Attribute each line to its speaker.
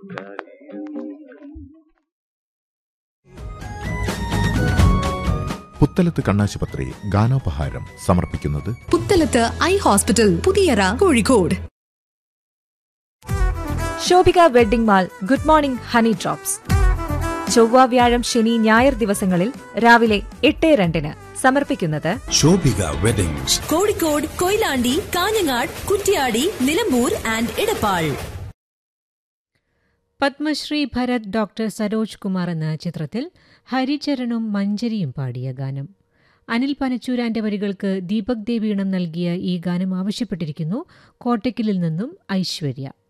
Speaker 1: പുത്തലത്ത് കണ്ണാശുപത്രി ഗാനോപഹാരം സമർപ്പിക്കുന്നത്
Speaker 2: Puthalath eye hospital Puthiyara Kozhikode
Speaker 3: Shobhika wedding mall good morning honey drops ചൊവ്വ വ്യാഴം ശനി ഞായർ ദിവസങ്ങളിൽ രാവിലെ എട്ട് രണ്ടിന് സമർപ്പിക്കുന്നത്
Speaker 4: Shobhika weddings
Speaker 5: Kozhikode Koyilandy Kanhangad Kuttiady Nilambur and Edappal
Speaker 6: Padmashri Bharat doctor Saroj Kumar എന്ന ചിത്രത്തിൽ ഹരിചരണും മഞ്ജരിയും പാടിയ ഗാനം അനിൽ പനച്ചൂരാന്റെ വരികൾക്ക് ദീപക് ദേവീണം നൽകിയ ഈ ഗാനം ആവശ്യപ്പെട്ടിരിക്കുന്നു കോട്ടയ്ക്കലിൽ നിന്നും ഐശ്വര്യ